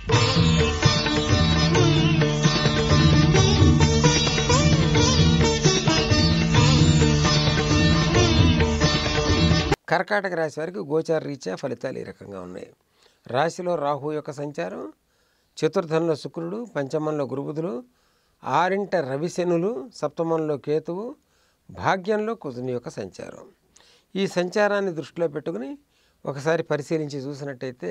కర్కాటక రాశి వారికి గోచార రీత్యా ఫలితాలు ఈ రకంగా ఉన్నాయి రాశిలో రాహు యొక్క సంచారం చతుర్థంలో శుక్రుడు పంచమంలో గురుబుధులు ఆరింట రవిశనులు సప్తమంలో కేతువు భాగ్యంలో కుజుని యొక్క సంచారం ఈ సంచారాన్ని దృష్టిలో పెట్టుకుని ఒకసారి పరిశీలించి చూసినట్టయితే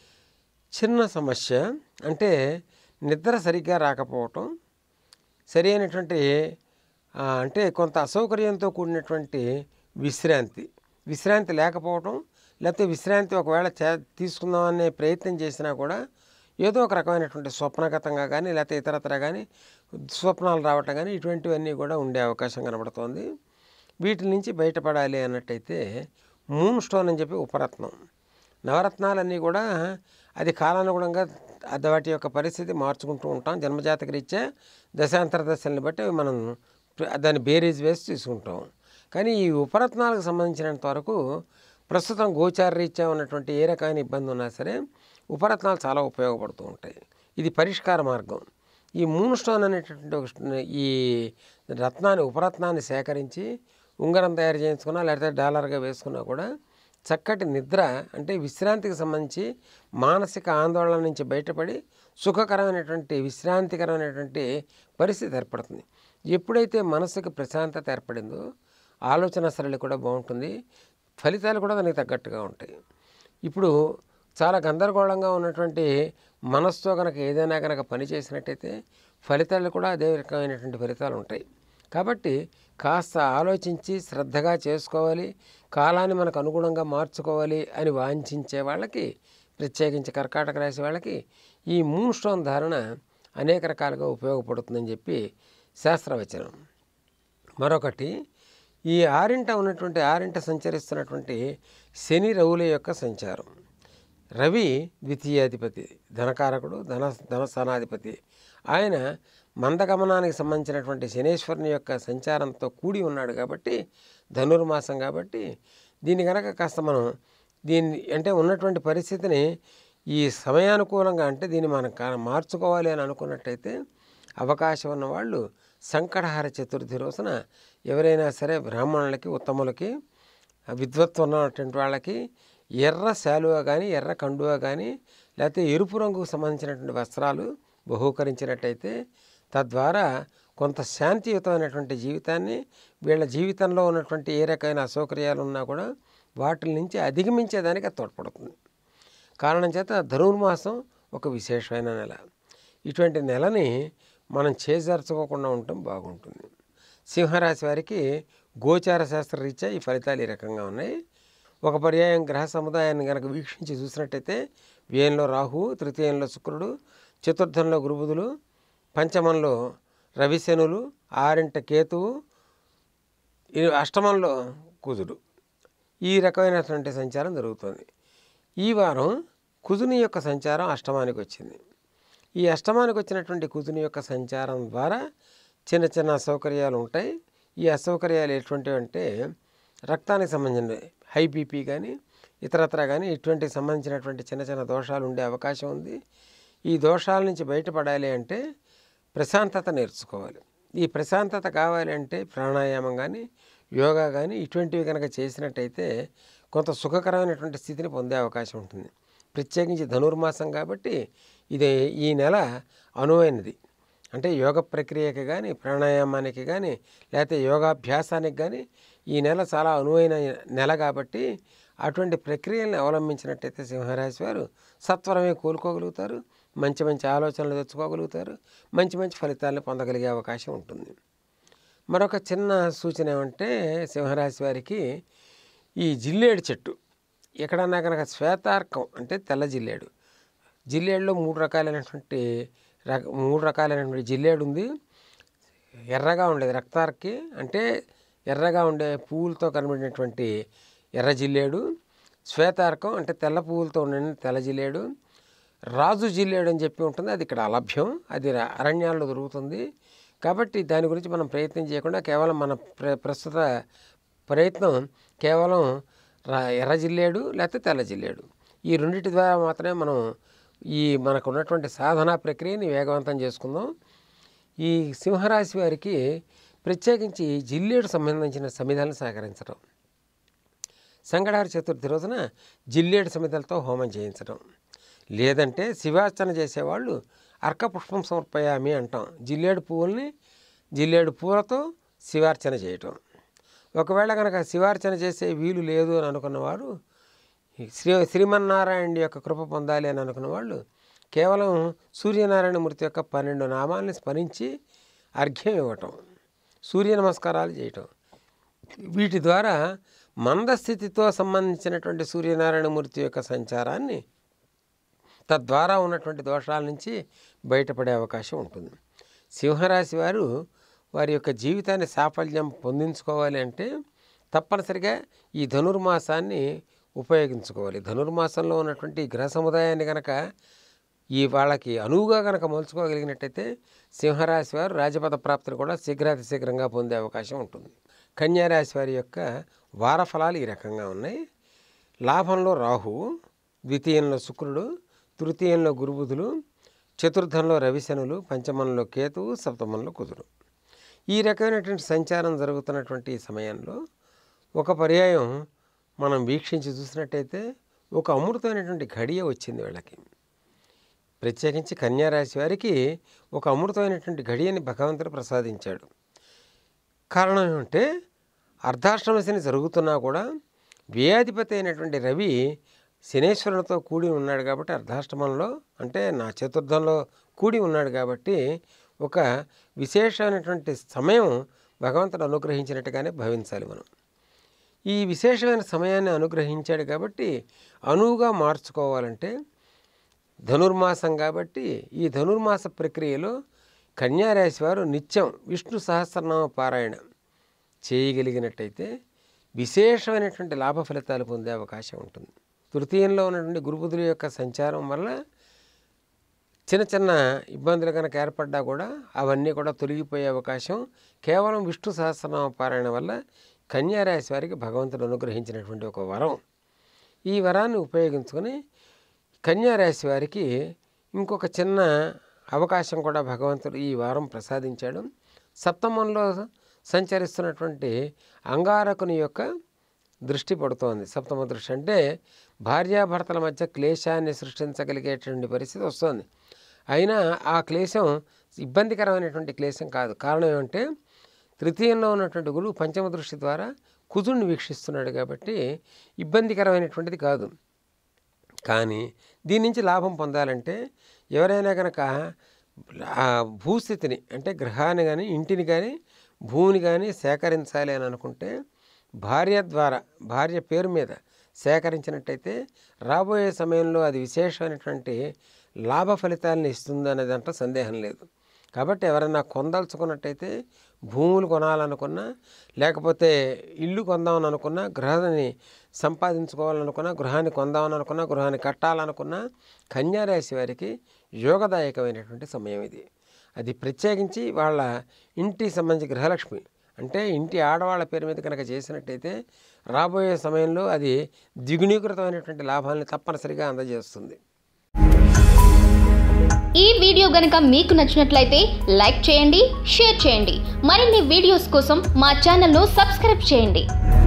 చిన్న సమస్య అంటే నిద్ర సరిగ్గా రాకపోవటం సరి అయినటువంటి ఆ, అంటే కొంత అసౌకర్యంతో కూడినటువంటి విశ్రాంతి విశ్రాంతి లేకపోవటం లేకపోతే విశ్రాంతి ఒకవేళ చే తీసుకుందామనే ప్రయత్నం చేసినా కూడా ఏదో ఒక రకమైనటువంటి స్వప్నగతంగా కానీ లేకపోతే ఇతరత్ర కానీ స్వప్నాలు రావటం కానీ ఇటువంటివన్నీ కూడా ఉండే అవకాశం కనబడుతోంది వీటి నుంచి బయటపడాలి అన్నట్టయితే మూన్ స్టోన్ అని చెప్పి ఉపరత్నం నవరత్నాలన్నీ కూడా అది కాలానుగుణంగా అది వాటి యొక్క పరిస్థితి మార్చుకుంటూ ఉంటాం జన్మజాతక రీత్యా దశాంతర దశల్ని బట్టి మనం ప్ర- దాన్ని బేరీజ్ వేసి తీసుకుంటాం కానీ ఈ ఉపరత్నాలకు సంబంధించినంత వరకు ప్రస్తుతం గోచార రీత్యా ఉన్నటువంటి ఏ రకమైన ఇబ్బంది ఉన్నా సరే ఉపరత్నాలు చాలా ఉపయోగపడుతూ ఉంటాయి ఇది పరిష్కార మార్గం ఈ మూన్ స్టోన్ అనేటటువంటి ఒక స్ట- ఈ రత్నాన్ని ఉపరత్నాన్ని సేకరించి ఉంగరం తయారు చేయించుకున్నా లేకపోతే డాలర్గా వేసుకున్నా కూడా చక్కటి నిద్ర అంటే విశ్రాంతికి సంబంధించి మానసిక ఆందోళన నుంచి బయటపడి సుఖకరమైనటువంటి విశ్రాంతికరమైనటువంటి పరిస్థితి ఏర్పడుతుంది ఎప్పుడైతే మనసుకి ప్రశాంతత ఏర్పడిందో ఆలోచన సరళి కూడా బాగుంటుంది ఫలితాలు కూడా దానికి తగ్గట్టుగా ఉంటాయి ఇప్పుడు చాలా గందరగోళంగా ఉన్నటువంటి మనసుతో కనుక ఏదైనా కనుక పని చేసినట్టయితే ఫలితాలు కూడా అదే రకమైనటువంటి ఫలితాలు ఉంటాయి కాబట్టి కాస్త ఆలోచించి శ్రద్ధగా చేసుకోవాలి కాలాన్ని మనకు అనుగుణంగా మార్చుకోవాలి అని వాంఛించే వాళ్ళకి ప్రత్యేకించి కర్కాటక రాశి వాళ్ళకి ఈ మూన్ స్టోన్ ధారణ అనేక రకాలుగా ఉపయోగపడుతుందని చెప్పి శాస్త్రవచనం మరొకటి ఈ ఆరింట ఉన్నటువంటి ఆరింట సంచరిస్తున్నటువంటి శని రవుల యొక్క సంచారం రవి ద్వితీయాధిపతి ధనకారకుడు ధన ధనస్థానాధిపతి ఆయన మందగమనానికి సంబంధించినటువంటి శనేశ్వరుని యొక్క సంచారంతో కూడి ఉన్నాడు కాబట్టి ధనుర్మాసం కాబట్టి దీన్ని కనుక కాస్త మనం దీన్ని అంటే ఉన్నటువంటి పరిస్థితిని ఈ సమయానుకూలంగా అంటే దీన్ని మనం కా- మార్చుకోవాలి అని అనుకున్నట్టయితే అవకాశం ఉన్న వాళ్ళు సంకటహార చతుర్థి రోజున ఎవరైనా సరే బ్రాహ్మణులకి ఉత్తములకి విద్వత్వం ఉన్నటువంటి వాళ్ళకి ఎర్ర శాలువ కానీ ఎర్ర కండువ కానీ లేకపోతే ఎరుపు రంగుకు సంబంధించినటువంటి వస్త్రాలు బహూకరించినట్టయితే తద్వారా కొంత శాంతియుతమైనటువంటి జీవితాన్ని వీళ్ళ జీవితంలో ఉన్నటువంటి ఏ రకమైన అసౌకర్యాలు ఉన్నా కూడా వాటి నుంచి అధిగమించేదానికి అది తోడ్పడుతుంది కారణం చేత ధనుర్మాసం ఒక విశేషమైన నెల ఇటువంటి నెలని మనం చేజార్చుకోకుండా ఉండటం బాగుంటుంది సింహరాశి వారికి గోచార శాస్త్ర రీత్యా ఈ ఫలితాలు ఈ రకంగా ఉన్నాయి ఒక పర్యాయం గ్రహ సముదాయాన్ని కనుక వీక్షించి చూసినట్టయితే వ్యయంలో రాహువు తృతీయంలో శుక్రుడు చతుర్థంలో గురుబుధులు పంచమంలో రవిశనులు ఆరింట కేతువు ఈ అష్టమంలో కుజుడు ఈ రకమైనటువంటి సంచారం జరుగుతుంది ఈ వారం కుజుని యొక్క సంచారం అష్టమానికి వచ్చింది ఈ అష్టమానికి వచ్చినటువంటి కుజుని యొక్క సంచారం ద్వారా చిన్న చిన్న అసౌకర్యాలు ఉంటాయి ఈ అసౌకర్యాలు ఎటువంటివి అంటే రక్తానికి సంబంధించిన హై బీపీ కానీ ఇతరత్ర కానీ ఇటువంటికి సంబంధించినటువంటి చిన్న చిన్న దోషాలు ఉండే అవకాశం ఉంది ఈ దోషాల నుంచి బయటపడాలి అంటే ప్రశాంతత నేర్చుకోవాలి ఈ ప్రశాంతత కావాలి అంటే ప్రాణాయామం కానీ యోగా కానీ ఇటువంటివి కనుక చేసినట్టయితే కొంత సుఖకరమైనటువంటి స్థితిని పొందే అవకాశం ఉంటుంది ప్రత్యేకించి ధనుర్మాసం కాబట్టి ఇది ఈ నెల అనువైనది అంటే యోగ ప్రక్రియకి కానీ ప్రాణాయామానికి కానీ లేకపోతే యోగాభ్యాసానికి కానీ ఈ నెల చాలా అనువైన నెల కాబట్టి అటువంటి ప్రక్రియలను అవలంబించినట్టయితే సింహరాశి వారు సత్వరమే కోలుకోగలుగుతారు మంచి మంచి ఆలోచనలు తెచ్చుకోగలుగుతారు మంచి మంచి ఫలితాలను పొందగలిగే అవకాశం ఉంటుంది మరొక చిన్న సూచన ఏమంటే సింహరాశి వారికి ఈ జిల్లేడు చెట్టు ఎక్కడన్నా కనుక శ్వేతార్కం అంటే తెల్ల జిల్లేడు జిల్లేడులో మూడు రకాలైనటువంటి రక మూడు రకాలైనటువంటి జిల్లేడు ఉంది ఎర్రగా ఉండేది రక్తార్కి అంటే ఎర్రగా ఉండే పువ్వులతో కనబడినటువంటి ఎర్ర జిల్లేడు శ్వేతార్కం అంటే తెల్ల పువ్వులతో ఉండే తెల్ల జిల్లేడు రాజు జిల్లేడు అని చెప్పి ఉంటుంది అది ఇక్కడ అలభ్యం అది ర- అరణ్యాల్లో దొరుకుతుంది కాబట్టి దాని గురించి మనం ప్రయత్నం చేయకుండా కేవలం మన ప్ర ప్రస్తుత ప్రయత్నం కేవలం రా ఎర్ర జిల్లేడు లేకపోతే తెల్ల జిల్లేడు ఈ రెండింటి ద్వారా మాత్రమే మనం ఈ మనకు ఉన్నటువంటి సాధనా ప్రక్రియని వేగవంతం చేసుకుందాం ఈ సింహరాశి వారికి ప్రత్యేకించి జిల్లేడు సంబంధించిన సమిధాలను సహకరించడం సంగడారి చతుర్థి రోజున జిల్లేడు సమిధలతో హోమం చేయించడం లేదంటే శివార్చన చేసేవాళ్ళు అర్కపుష్పం సమర్పయామి అంటాం జిల్లేడు పువ్వుల్ని జిల్లేడు పూలతో శివార్చన చేయటం ఒకవేళ కనుక శివార్చన చేసే వీలు లేదు అని అనుకున్నవారు ఈ శ్రీ శ్రీమన్నారాయణ యొక్క కృప పొందాలి అని అనుకున్న వాళ్ళు కేవలం సూర్యనారాయణ మూర్తి యొక్క పన్నెండు నామాల్ని స్మరించి అర్ఘ్యం ఇవ్వటం సూర్య నమస్కారాలు చేయటం వీటి ద్వారా మందస్థితితో సంబంధించినటువంటి సూర్యనారాయణమూర్తి యొక్క సంచారాన్ని తద్వారా ఉన్నటువంటి దోషాల నుంచి బయటపడే అవకాశం ఉంటుంది సింహరాశి వారు వారి యొక్క జీవితాన్ని సాఫల్యం పొందించుకోవాలి అంటే తప్పనిసరిగా ఈ ధనుర్మాసాన్ని ఉపయోగించుకోవాలి ధనుర్మాసంలో ఉన్నటువంటి గ్రహ సముదాయాన్ని కనుక ఈ వాళ్ళకి అనువుగా కనుక మలుచుకోగలిగినట్టయితే సింహరాశి వారు రాజపద ప్రాప్తిని కూడా శీఘ్రాతి శీఘ్రంగా పొందే అవకాశం ఉంటుంది కన్యారాశి వారి యొక్క వారఫలాలు ఈ రకంగా ఉన్నాయి లాభంలో రాహువు ద్వితీయంలో శుక్రుడు తృతీయంలో గురుబుధులు చతుర్థంలో రవిశనులు పంచమంలో కేతువు సప్తమంలో కుదురు ఈ రకమైనటువంటి సంచారం జరుగుతున్నటువంటి ఈ సమయంలో ఒక పర్యాయం మనం వీక్షించి చూసినట్టయితే ఒక అమృతమైనటువంటి ఘడియ వచ్చింది వీళ్ళకి ప్రత్యేకించి కన్యారాశి వారికి ఒక అమృతమైనటువంటి ఘడియని భగవంతుడు ప్రసాదించాడు కారణం ఏమంటే అర్ధాష్టమ శని జరుగుతున్నా కూడా వ్యయాధిపతి అయినటువంటి రవి శనేశ్వరునితో కూడి ఉన్నాడు కాబట్టి అర్ధాష్టమంలో అంటే నా చతుర్థంలో కూడి ఉన్నాడు కాబట్టి ఒక విశేషమైనటువంటి సమయం భగవంతుడు అనుగ్రహించినట్టుగానే భావించాలి మనం ఈ విశేషమైన సమయాన్ని అనుగ్రహించాడు కాబట్టి అనువుగా మార్చుకోవాలంటే ధనుర్మాసం కాబట్టి ఈ ధనుర్మాస ప్రక్రియలో కన్యారాశి వారు నిత్యం విష్ణు సహస్రనామ పారాయణ చేయగలిగినట్టయితే విశేషమైనటువంటి లాభ ఫలితాలు పొందే అవకాశం ఉంటుంది తృతీయంలో ఉన్నటువంటి గురుబుధుల యొక్క సంచారం వల్ల చిన్న చిన్న ఇబ్బందులు కనుక ఏర్పడ్డా కూడా అవన్నీ కూడా తొలగిపోయే అవకాశం కేవలం విష్ణు సహస్రనామ పారాయణ వల్ల కన్యారాశి వారికి భగవంతుడు అనుగ్రహించినటువంటి ఒక వరం ఈ వరాన్ని ఉపయోగించుకొని కన్యారాశి వారికి ఇంకొక చిన్న అవకాశం కూడా భగవంతుడు ఈ వారం ప్రసాదించాడు సప్తమంలో సంచరిస్తున్నటువంటి అంగారకుని యొక్క దృష్టి పడుతోంది సప్తమ దృష్టి అంటే భార్యాభర్తల మధ్య క్లేశాన్ని సృష్టించగలిగేటువంటి పరిస్థితి వస్తుంది అయినా ఆ క్లేశం ఇబ్బందికరమైనటువంటి క్లేశం కాదు కారణం ఏమంటే తృతీయంలో ఉన్నటువంటి గురువు పంచమ దృష్టి ద్వారా కుజుడిని వీక్షిస్తున్నాడు కాబట్టి ఇబ్బందికరమైనటువంటిది కాదు కానీ దీని నుంచి లాభం పొందాలంటే ఎవరైనా కనుక ఆ భూస్థితిని అంటే గృహాన్ని కానీ ఇంటిని కానీ భూమిని కానీ సేకరించాలి అని అనుకుంటే భార్య ద్వారా భార్య పేరు మీద సేకరించినట్టయితే రాబోయే సమయంలో అది విశేషమైనటువంటి లాభ ఫలితాలను ఇస్తుంది అనే దాంట్లో సందేహం లేదు కాబట్టి ఎవరైనా కొందలుచుకున్నట్టయితే భూములు కొనాలనుకున్నా లేకపోతే ఇల్లు కొందామని అనుకున్నా గృహాన్ని సంపాదించుకోవాలనుకున్నా గృహాన్ని కొందామని అనుకున్నా గృహాన్ని కట్టాలనుకున్నా కన్యారాశి వారికి యోగదాయకమైనటువంటి సమయం ఇది అది ప్రత్యేకించి వాళ్ళ ఇంటి సంబంధించి గృహలక్ష్మి అంటే ఇంటి ఆడవాళ్ళ పేరు మీద కనుక చేసినట్టయితే రాబోయే సమయంలో అది ద్విగుణీకృతమైనటువంటి లాభాలను తప్పనిసరిగా అందజేస్తుంది ఈ వీడియో గనుక మీకు నచ్చినట్లయితే లైక్ చేయండి షేర్ చేయండి మరిన్ని వీడియోస్ కోసం మా ఛానల్ను సబ్స్క్రైబ్ చేయండి